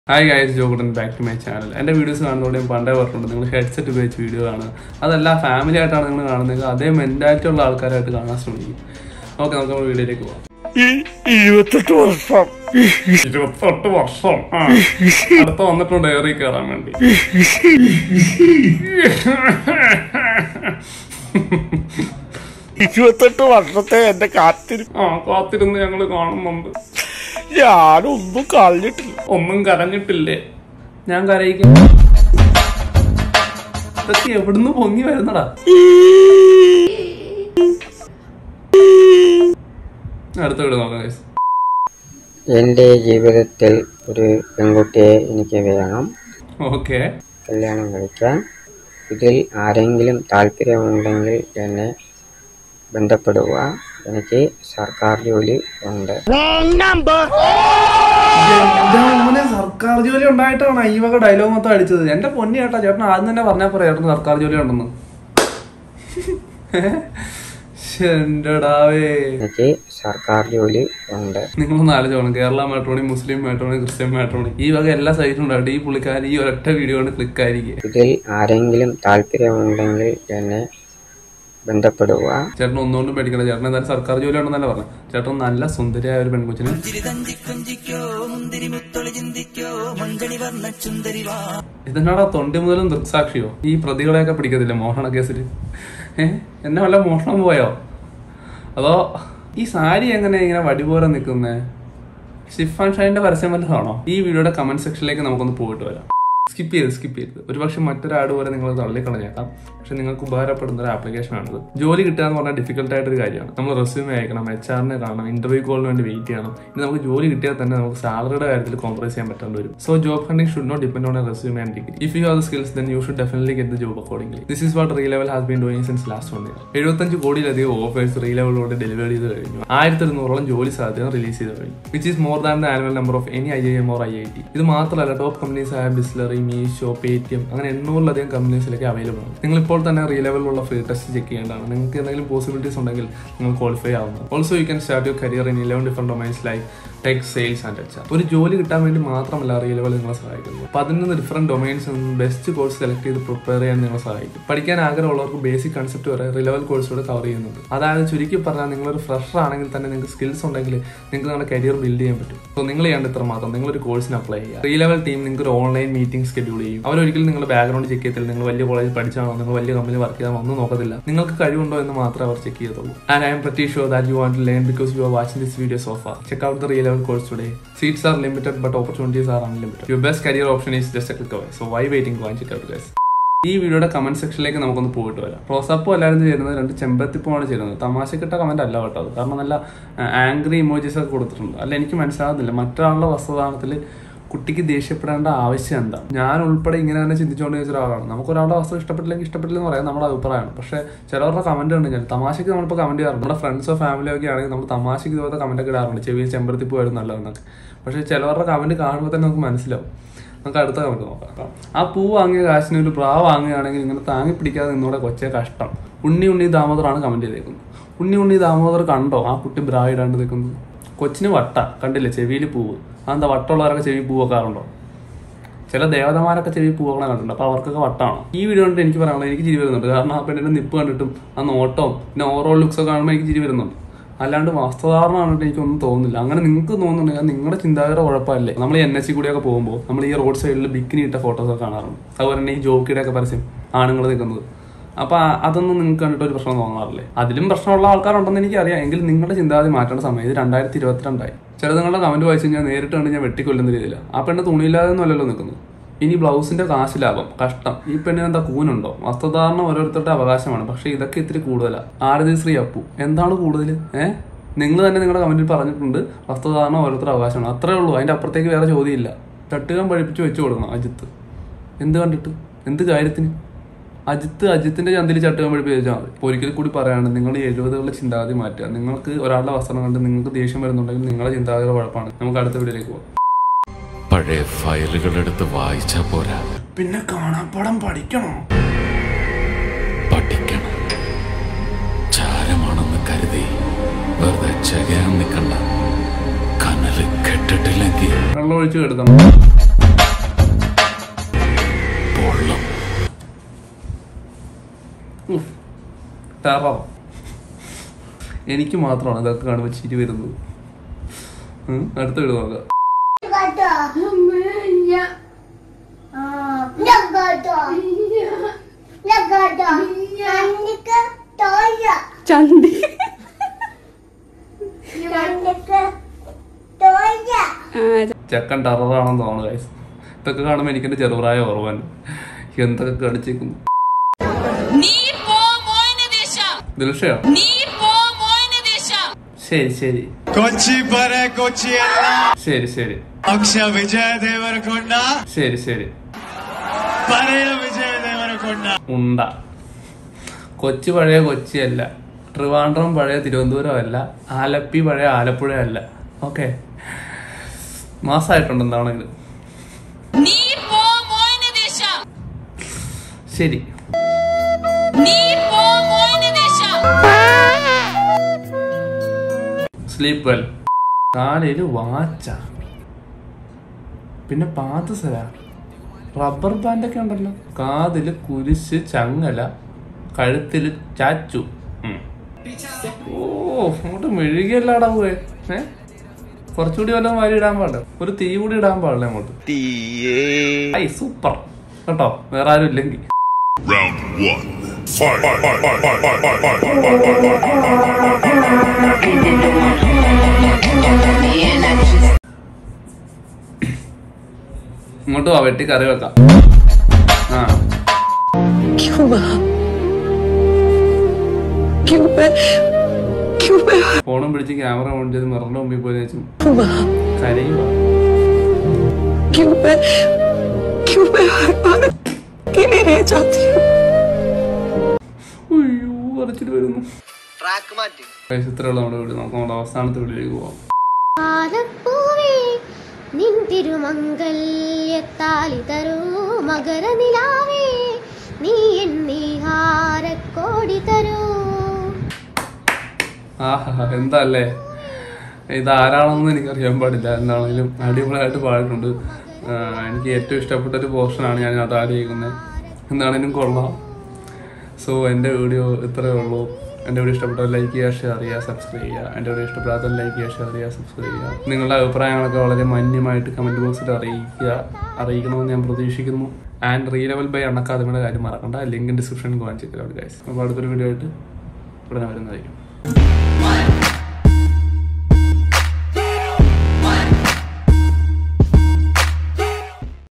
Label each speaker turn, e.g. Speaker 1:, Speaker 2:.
Speaker 1: Hi guys ജോഗുടൻ back to my channel എൻ്റെ videos കാണുന്നതോടെ ഞാൻ പണ്ടേ പറഞ്ഞിട്ടുണ്ട് നിങ്ങൾ ഹെഡ്സെറ്റ് ഉപയോഗിച്ച് വീഡിയോ കാണുക അതല്ല ഫാമിലി ആയിട്ടാണ് നിങ്ങൾ കാണുന്നത് അതേ മെൻറ്റാലിറ്റി ഉള്ള ആൾക്കാരായിട്ട് കാണാൻ ശ്രമിക്കും ഓക്കെ നമുക്ക് നമ്മുടെ വീഡിയോയിലേക്ക് പോകാം
Speaker 2: ഇരുപത്തെട്ട് വർഷം
Speaker 1: ഇരുപത്തെട്ട് വർഷം ആ. അടുത്ത വന്നിട്ടുണ്ട് ഏറി കയറാൻ വേണ്ടി
Speaker 2: ഇരുപത്തെട്ട് വർഷത്തെ എന്റെ കാത്തിരിപ്പ്
Speaker 1: ആ കാത്തിരുന്ന് ഞങ്ങൾ കാണുന്നുണ്ട്
Speaker 2: ഞാനൊന്നും കളഞ്ഞിട്ടില്ല
Speaker 1: ഒന്നും കരഞ്ഞിട്ടില്ലേ ഞാൻ കരയിക്കാം ഇതൊക്കെ എവിടുന്ന് പൊങ്ങി വരുന്നടാ അടുത്ത വീട് നോക്കാം guys.
Speaker 3: എൻ്റെ ജീവിതത്തിൽ ഒരു പെൺകുട്ടിയെ എനിക്ക് വേണം
Speaker 1: ഓക്കെ
Speaker 3: കല്യാണം കഴിക്കാൻ ഇതിൽ ആരെങ്കിലും താല്പര്യമുണ്ടെങ്കിൽ എന്നെ ബന്ധപ്പെടുക എനിക്ക് സർക്കാർ ജോലി ഉണ്ട്
Speaker 1: എന്റെ മോനെ സർക്കാർ ജോലി ഉണ്ടായിട്ടാണ് ഈ വക ഡയലോഗ് മൊത്തം അടിച്ചത് എന്റെ പൊന്നി ചേട്ടാ ചേട്ടൻ ആദ്യം തന്നെ പറഞ്ഞാൽ പറയാം ചേട്ടന് സർക്കാർ ജോലി ഉണ്ടെന്ന് എൻ്റെടാവേ
Speaker 3: എനിക്ക് സർക്കാർ ജോലി ഉണ്ട്
Speaker 1: നിങ്ങളൊന്ന് ആലോചിച്ചോണം കേരള മാട്രോണി മുസ്ലിം മാട്രോണി ക്രിസ്ത്യൻ മാട്രോണി ഈ വക എല്ലാ സൈറ്റും ഉണ്ടായിട്ട് ഈ പുള്ളിക്കാരൻ ഈ ഒരൊറ്റ വീഡിയോ കൊണ്ട് ക്ലിക്ക് ആയിരിക്കും
Speaker 3: ഇതിൽ ആരെങ്കിലും താല്പര്യമുണ്ടെങ്കിൽ എന്നെ ബന്ധപ്പെടുക
Speaker 1: ചേട്ടൻ ഒന്നുകൊണ്ടും പേടിക്കണം ചേട്ടൻ എന്തായാലും സർക്കാർ ജോലി ഉണ്ടെന്നല്ല പറഞ്ഞു ചേട്ടൻ നല്ല സുന്ദരിയായ ഒരു പെൺകൊച്ചിന് ഇതെന്നാടാ തൊണ്ടി മുതലും ദൃക്സാക്ഷിയോ ഈ പ്രതികളെയൊക്കെ പിടിക്കത്തില്ല മോഷണ കേസിൽ ഏഹ് എന്നെ വല്ല മോഷണം പോയോ അതോ ഈ സാരി എങ്ങനെ ഇങ്ങനെ വടി പോലെ നിൽക്കുന്നേ ഷിഫാൻ ഷൈൻ്റെ പരസ്യം വല്ലതാണോ ഈ വീഡിയോയുടെ കമന്റ് സെക്ഷനിലേക്ക് നമുക്കൊന്ന് പോയിട്ട് വരാം സ്കിപ്പ് ചെയ്ത് സ്കിപ്പ് ചെയ്ത് ഒരുപക്ഷെ മറ്റൊരാട് പോലെ നിങ്ങൾ തള്ളിക്കളഞ്ഞേക്കാം പക്ഷെ നിങ്ങൾക്ക് ഉപകാരപ്പെടുന്ന ഒരു ആപ്ലിക്കേഷൻ ആണിത് ജോലി കിട്ടുക എന്ന് പറഞ്ഞാൽ ഡിഫിക്കൽട്ട് ആയിട്ടൊരു കാര്യമാണ് നമ്മൾ റെസ്യൂമേ അയക്കണം എച്ച് ആറിനെ കാണണം ഇന്റർവ്യൂ കോളിന് വേണ്ടി വെയിറ്റ് ചെയ്യണം ഇനി നമുക്ക് ജോലി കിട്ടിയാൽ തന്നെ നമുക്ക് സാലറിയുടെ കാര്യത്തിൽ കോംപ്രമൈസ് ചെയ്യാൻ പറ്റേണ്ടി വരും so job hunting should not depend on a resume and degree if you have skills then you should definitely get the job accordingly this is what Relevel has been doing since last one year എഴുപത്തഞ്ച് കോടിയിലധികം offers re ലെവലിലൂടെ delivery ചെയ്ത് കഴിഞ്ഞു ആയിരത്തി ഇരുന്നൂറോളം ജോലി സാധ്യത release ചെയ്ത് കഴിഞ്ഞു which is more than the annual number of any I I M or I I T ഇത് മാത്രമല്ല ടോപ്പ് കമ്പനീസ് ആയ ബിസ്ലറി മീഷോ പേടിഎം അങ്ങനെ എണ്ണൂറിലധികം കമ്പനീസിലേക്ക് അവൈലബിൾ ആണ് നിങ്ങൾ ഇപ്പോൾ തന്നെ റീ ലെവലിലുള്ള ഫ്രീ ടെസ്റ്റ് ചെക്ക് ചെയ്യേണ്ടതാണ് നിങ്ങൾക്ക് എന്തെങ്കിലും പോസിബിലിറ്റീസ് ഉണ്ടെങ്കിൽ നിങ്ങൾ ക്വാളിഫൈ ആവുന്നു also you can start your career in eleven different domains like tech sales and H ഒരു ജോലി കിട്ടാൻ വേണ്ടി മാത്രമല്ല റീ ലെവൽ നിങ്ങളെ സഹായിക്കുന്നു പതിനൊന്ന് different domains best course select ചെയ്ത് പ്രിപ്പയർ ചെയ്യാൻ നിങ്ങളെ സഹായിക്കും പഠിക്കാൻ ആഗ്രഹമുള്ളവർക്ക് ബേസിക് കൺസെപ്റ്റ് വരെ റിലവൽ കോഴ്സിലൂടെ കവർ ചെയ്യുന്നുണ്ട് അതായത് ചുരുക്കി പറഞ്ഞാൽ നിങ്ങളൊരു ഫ്രഷർ ആണെങ്കിൽ തന്നെ നിങ്ങൾക്ക് സ്കിൽസ് ഉണ്ടെങ്കിൽ നിങ്ങൾക്ക് നിങ്ങളുടെ കരിയർ ബിൽഡ് ചെയ്യാൻ പറ്റും സോ നിങ്ങൾ ചെയ്യേണ്ട ഇത്ര മാത്രം നിങ്ങളൊരു കോഴ്സിന് അപ്ലൈ ചെയ്യുക റീ ലെവൽ ടീം നിങ്ങൾക്ക് ഒരു ഓൺലൈൻ മീറ്റിംഗ് ഷെഡ്യൂൾ ചെയ്യും അവരൊരിക്കലും നിങ്ങളുടെ ബാക്ക്ഗ്രൗണ്ട് ചെക്ക് ചെയ്യത്തില്ല നിങ്ങൾ വലിയ കോളേജിൽ പഠിച്ചാണോ നിങ്ങൾ വലിയ കമ്പനി വർക്ക് ചെയ്താൽ ഒന്നും നോക്കത്തില്ല നിങ്ങൾക്ക് കഴിവുണ്ടോ എന്ന് മാത്രമേ അവർ ചെക്ക് ചെയ്യത്തുള്ളൂ and I'm pretty sure that you want to learn because you are watching this video so far check out the re level course today seats are limited but opportunities are unlimited your best career option is just a click away so why waiting one check out guys ഈ വീഡിയോയുടെ comment സെക്ഷനിലേക്ക് നമുക്കൊന്ന് പോയിട്ട് വരാം റോസാപ്പൂ അല്ലായിരുന്നു ചേരുന്നത് രണ്ട് ചെമ്പത്തിപ്പൂവാണ് ചേരുന്നത് തമാശക്കിട്ട കമന്റ് അല്ല കേട്ടോ അത് കാരണം നല്ല ആംഗ്രി ഇമോജീസ് ഒക്കെ കൊടുത്തിട്ടുണ്ട് അല്ല എനിക്ക് മനസ്സിലാകുന്നില്ല മറ്റൊരാളുടെ വസ്ത്രദാനത്തിൽ കുട്ടിക്ക് ദേഷ്യപ്പെടേണ്ട ആവശ്യം എന്താ ഞാൻ ഉൾപ്പെടെ ഇങ്ങനെ തന്നെ ചിന്തിച്ചുകൊണ്ട് ചോദിച്ച ഒരാളാണ് നമുക്ക് ഒരാളുടെ വസ്ത്രം ഇഷ്ടപ്പെട്ടില്ലെങ്കിൽ ഇഷ്ടപ്പെട്ടില്ലെന്ന് പറയാം നമ്മുടെ അഭിപ്രായമാണ് പക്ഷേ ചിലവരുടെ കമന്റ് ഉണ്ട് ഞാൻ തമാശയ്ക്ക് നമ്മളിപ്പോൾ കമന്റ് ചെയ്യാറുണ്ട് നമ്മുടെ ഫ്രണ്ട്സോ ഫാമിലിയോ ഒക്കെ ആണെങ്കിൽ നമ്മൾ തമാശയ്ക്ക് ഇതുപോലത്തെ കമന്റ് ഒക്കെ ഇടാറുണ്ട് ചെവിയിൽ ചെമ്പരത്തിപ്പൂ വരും നല്ലതെന്നൊക്കെ പക്ഷേ ചിലവരുടെ കമന്റ് കാണുമ്പോൾ തന്നെ നമുക്ക് മനസ്സിലാവും നമുക്ക് അടുത്ത കമന്റ് നോക്കാം ആ പൂ വാങ്ങിയ കാശിന് ഒരു പ്രാ വാങ്ങുകയാണെങ്കിൽ ഇങ്ങനെ താങ്ങി പിടിക്കാതെ നിന്നോടെ കൊച്ചെ കഷ്ടം ഉണ്ണി ഉണ്ണി ദാമോദറാണ് കമന്റ് ചെയ്തേക്കുന്നത് ഉണ്ണി ഉണ്ണി ദാമോദർ കണ്ടോ ആ കുട്ടി ബ്രാ ഇടാണ്ട് നിൽക്കുന്നത് കൊച്ചിന് വട്ട കണ്ടില്ലേ ചെവിയിൽ പൂവ് അതെന്താ വട്ടമുള്ളവരൊക്കെ ചെവി പൂ വെക്കാറുണ്ടോ ചില ദേവതമാരൊക്കെ ചെവി പൂവകളെ കണ്ടിട്ടുണ്ട് അപ്പൊ അവർക്കൊക്കെ വട്ടാണോ ഈ വീഡിയോ കണ്ടിട്ട് എനിക്ക് പറയാനുള്ളത് എനിക്ക് ചിരി വരുന്നുണ്ട് കാരണം ആ പെണ്ണിന്റെ നിപ്പ് കണ്ടിട്ടും ആ നോട്ടവും പിന്നെ ഓവറോൾ ലുക്സ് ഒക്കെ കാണുമ്പോൾ എനിക്ക് ചിരി വരുന്നുണ്ട് അല്ലാണ്ട് വസ്ത്രധാരണം കണ്ടിട്ട് എനിക്കൊന്നും തോന്നുന്നില്ല അങ്ങനെ നിങ്ങൾക്ക് തോന്നുന്നുണ്ടെങ്കിൽ നിങ്ങളുടെ ചിന്താഗതിയുടെ കുഴപ്പമല്ലേ നമ്മൾ എൻ എസ് സി കൂടിയൊക്കെ പോകുമ്പോൾ നമ്മൾ ഈ റോഡ് സൈഡിൽ ബിക്കിനി ഇട്ട ഫോട്ടോസ് ഒക്കെ കാണാറുണ്ട് അതുപോലെ തന്നെ ഈ ജോക്കിയുടെ ഒക്കെ പരസ്യം ആണുങ്ങൾ നിൽക്കുന്നത് അപ്പൊ ആ- അതൊന്നും നിങ്ങൾക്ക് കണ്ടിട്ട് ഒരു പ്രശ്നം തോന്നാറില്ലേ അതിലും പ്രശ്നമുള്ള ആൾക്കാരുണ്ടെന്ന് എനിക്കറിയാം എങ്കിൽ നിങ്ങളുടെ ചിന്താഗതി മാറ്റേണ്ട സമയം ഇത് രണ്ടായിരത്തി ഇരുപത്തിരണ്ടായി ചില നിങ്ങളുടെ കമന്റ് വായിച്ച് ഞാൻ നേരിട്ട് കണ്ട് ഞാൻ വെട്ടിക്കൊല്ലുന്ന രീതിയില്ല ആ പെണ്ണ് തുണിയില്ലാതെ ഒന്നും അല്ലല്ലോ നിൽക്കുന്നത് ഇനി ബ്ലൗസിന്റെ കാശ് ലാഭം കഷ്ടം ഈ പെണ്ണിന് എന്താ കൂനുണ്ടോ വസ്ത്രധാരണം ഓരോരുത്തരുടെ അവകാശമാണ് പക്ഷെ ഇതൊക്കെ ഇത്തിരി കൂടുതലാണ് ആരതി ശ്രീ അപ്പു എന്താണ് കൂടുതൽ ഏഹ് നിങ്ങൾ തന്നെ നിങ്ങളുടെ കമന്റിൽ പറഞ്ഞിട്ടുണ്ട് വസ്ത്രധാരണം ഓരോരുത്തരുടെ അവകാശമാണ് അത്രേ ഉള്ളൂ അതിന്റെ അപ്പുറത്തേക്ക് വേറെ ചോദ്യമില്ല തട്ടുകം പഴിപ്പിച്ച് വെച്ചു കൊടുക്കണം അജിത്ത് എന്ത് കണ്ടിട്ട് എന്ത് കാര്യത്തിന് അജിത്ത് അജിത്തിന്റെ ചന്തിൽ ചട്ടുകം പഴിപ്പിച്ച് വെച്ചാൽ മതി ഇപ്പൊ ഒരിക്കൽ കൂടി പറയാണ് നിങ്ങൾ എഴുപതുകളുടെ ചിന്താഗതി മാറ്റുക നിങ്ങൾക്ക് ഒരാളുടെ വസ്ത്രം കണ്ട് നിങ്ങൾക്ക് ദേഷ്യം വരുന്നുണ്ടെങ്കിൽ നിങ്ങളുടെ ചിന്താഗതിയുടെ കുഴപ്പമാണ് നമുക്ക് അടുത്ത വീഡിയോയിലേക്ക് പോകാം
Speaker 4: പഴയ ഫയലുകൾ എടുത്ത് വായിച്ചാ പോരാ
Speaker 1: പിന്നെ കാണാപ്പടം പഠിക്കണോ
Speaker 4: പഠിക്കണം ചാരമാണെന്ന് കരുതി വെറുതെ ചകയാൻ നിൽക്കണ്ട കനല് കെട്ടിട്ടില്ലെങ്കിൽ
Speaker 1: വെള്ളം ഒഴിച്ച് കെടുക്കണം ടെറർ എനിക്ക് മാത്രമാണ് ഇതൊക്കെ കാണുമ്പോൾ ചിരി വരുന്നത് ഉം, അടുത്ത വീട് നോക്കാം
Speaker 5: ചന്തി ആ,
Speaker 1: ചെക്കൻ ടെററാണെന്ന് തോന്നുന്നു guys. ഇതൊക്കെ കാണുമ്പോൾ എനിക്ക് എന്റെ ചെറുപ്രായം ഓർമ്മ എന്തൊക്കെ കാണിച്ചേക്കുന്നു
Speaker 6: നീ പോ മോയന ദേശ
Speaker 1: ദിൽഷയോ
Speaker 6: നീ പോ മോയന ദേശ
Speaker 1: ശരി ശരി
Speaker 7: കൊച്ചി പര കൊച്ചിയല്ല
Speaker 1: ശരി ശരി
Speaker 7: അക്ഷ വിജയ ദേവരകൊണ്ട
Speaker 1: ശരി ശരി
Speaker 7: പരയ വിജയ ദേവരകൊണ്ട
Speaker 1: ഉണ്ട കൊച്ചി പഴയ കൊച്ചിയല്ല ട്രിവാൻഡ്രം പഴയ തിരുവനന്തപുരം അല്ല ആലപ്പി പഴയ ആലപ്പുഴ അല്ല ഓക്കെ മാസമായിട്ടുണ്ട് എന്താണെങ്കിലും
Speaker 6: നീ പോ മോയന ദേശ
Speaker 1: ശരി
Speaker 6: നീ പോ മോയന ദേശ
Speaker 1: സ്ലീപ്പ് വെൽ കാലയില് വാച്ച പിന്നെ പാദസര റബ്ബർ ബാൻഡൊക്കെ ഉണ്ടല്ലോ കാതില് കുരിശ് ചങ്ങല കഴുത്തില് ചാച്ചു ഉം. ഓ അങ്ങോട്ട് മെഴുകിയല്ലാടാ പോയെ ഏ കുറച്ചുകൂടി വല്ലതും വാരി ഇടാൻ പാടില്ല ഒരു തീ കൂടി ഇടാൻ പാടില്ല അങ്ങോട്ട് ഐ സൂപ്പർ കേട്ടോ വേറെ ആരും ഇല്ലെങ്കിൽ ഇങ്ങോട്ട് വാ വെട്ടി കറി വെക്കാം ആ
Speaker 5: क्यों वहाँ क्यों मैं क्यों मैं
Speaker 1: ഫോണും പിടിച്ച് ക്യാമറ ഓൺ ചെയ്ത് മിററിന്റെ മുമ്പിൽ പോയി വെച്ചു
Speaker 5: क्यों वहाँ
Speaker 1: കരയുവാ
Speaker 5: क्यों मैं क्यों मैं हर बार अकेले रह जाती हूँ
Speaker 1: അയ്യോ അരച്ചിട്ട് വരുന്നു Guys, ഇത്രയുള്ള നമ്മുടെ വീട് നമുക്ക് നമ്മുടെ അവസാനത്തെ വീട്ടിലേക്ക് പോവാം
Speaker 8: ആലപ്പൂവേ നിൻ തിരുമംഗല്യത്താലി തരൂ മകരനിലാവേ നീ എന്നീഹാരക്കോടി തരൂ
Speaker 1: ആഹാ എന്താ അല്ലേ ഇത് ആരാണെന്ന് എനിക്കറിയാൻ പാടില്ല എന്താണെങ്കിലും അടിപൊളിയായിട്ട് പാടിയിട്ടുണ്ട് ആ, എനിക്ക് ഏറ്റവും ഇഷ്ടപ്പെട്ട ഒരു പോർഷനാണ് ഞാൻ അത് ആലോചിക്കുന്നത് എന്താണെങ്കിലും കൊള്ളാം സോ എൻ്റെ വീഡിയോ ഇത്രയേ ഉള്ളൂ എൻ്റെ വീഡിയോ ഇഷ്ടപ്പെട്ട ലൈക്ക് ചെയ്യുക ഷെയർ ചെയ്യുക സബ്സ്ക്രൈബ് ചെയ്യുക എൻ്റെ വീഡിയോ ഇഷ്ടപ്പെടാത്ത ലൈക്ക് ചെയ്യുക ഷെയർ ചെയ്യുക സബ്സ്ക്രൈബ് ചെയ്യുക നിങ്ങളുടെ അഭിപ്രായങ്ങളൊക്കെ വളരെ മാന്യമായിട്ട് കമൻറ്റ് ബോക്സിൽ അറിയിക്കുക അറിയിക്കണമെന്ന് ഞാൻ പ്രതീക്ഷിക്കുന്നു ആൻഡ് റീലെവൽ ബൈ അണക്കാദമിയുടെ കാര്യം മറക്കണ്ട ലിങ്ക് ഡിസ്ക്രിപ്ഷനിൽ കാണിച്ചിട്ടുണ്ട് ഗൈസ് അപ്പോൾ അടുത്തൊരു വീഡിയോ ആയിട്ട് ഉടനെ വരുന്നതായിരിക്കും